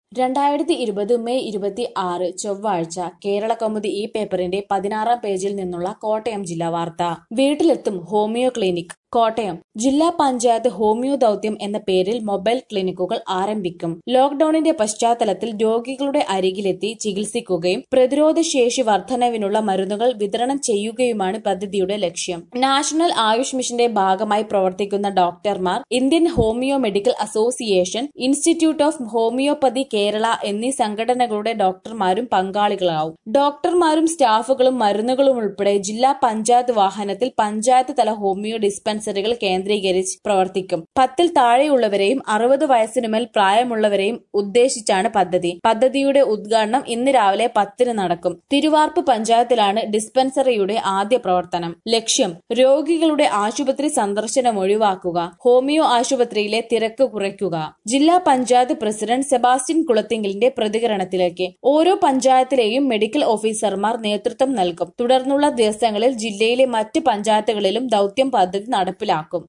രണ്ടായിരത്തി ഇരുപത് മെയ് ഇരുപത്തി ആറ് ചൊവ്വാഴ്ച കേരള കൗമുദി ഈ പേപ്പറിന്റെ പതിനാറാം പേജിൽ നിന്നുള്ള കോട്ടയം ജില്ലാ വാർത്ത വീട്ടിലെത്തും ഹോമിയോ ക്ലിനിക് കോട്ടയം ജില്ലാ പഞ്ചായത്ത് ഹോമിയോ ദൌത്യം എന്ന പേരിൽ മൊബൈൽ ക്ലിനിക്കുകൾ ആരംഭിക്കും ലോക്ഡൌണിന്റെ പശ്ചാത്തലത്തിൽ രോഗികളുടെ അരികിലെത്തി ചികിത്സിക്കുകയും പ്രതിരോധ ശേഷി വർധനവിനുള്ള മരുന്നുകൾ വിതരണം ചെയ്യുകയുമാണ് പദ്ധതിയുടെ ലക്ഷ്യം നാഷണൽ ആയുഷ് മിഷന്റെ ഭാഗമായി പ്രവർത്തിക്കുന്ന ഡോക്ടർമാർ Indian homeo medical association institute of homoeopathy Kerala എന്നീ സംഘടനകളുടെ ഡോക്ടർമാരും പങ്കാളികളാവും ഡോക്ടർമാരും സ്റ്റാഫുകളും മരുന്നുകളും ഉൾപ്പെടെ ജില്ലാ പഞ്ചായത്ത് വാഹനത്തിൽ പഞ്ചായത്ത് തല ഹോമിയോ ഡിസ്പെൻസറികൾ കേന്ദ്രീകരിച്ച് പ്രവർത്തിക്കും പത്തിൽ താഴെയുള്ളവരെയും അറുപത് വയസ്സിനുമേൽ പ്രായമുള്ളവരെയും ഉദ്ദേശിച്ചാണ് പദ്ധതി പദ്ധതിയുടെ ഉദ്ഘാടനം ഇന്ന് രാവിലെ പത്തിന് നടക്കും തിരുവാർപ്പ് പഞ്ചായത്തിലാണ് ഡിസ്പെൻസറിയുടെ ആദ്യ പ്രവർത്തനം ലക്ഷ്യം രോഗികളുടെ ആശുപത്രി സന്ദർശനം ഒഴിവാക്കുക ഹോമിയോ ആശുപത്രിയിലെ തിരക്ക് കുറയ്ക്കുക ജില്ലാ പഞ്ചായത്ത് പ്രസിഡന്റ് സെബാസ്റ്റ്യൻ കുളത്തിങ്കലിന്റെ പ്രതികരണത്തിലേക്ക് ഓരോ പഞ്ചായത്തിലെയും മെഡിക്കൽ ഓഫീസർമാർ നേതൃത്വം നൽകും തുടർന്നുള്ള ദിവസങ്ങളിൽ ജില്ലയിലെ മറ്റ് പഞ്ചായത്തുകളിലും ദൌത്യം പദ്ധതി നടപ്പിലാക്കും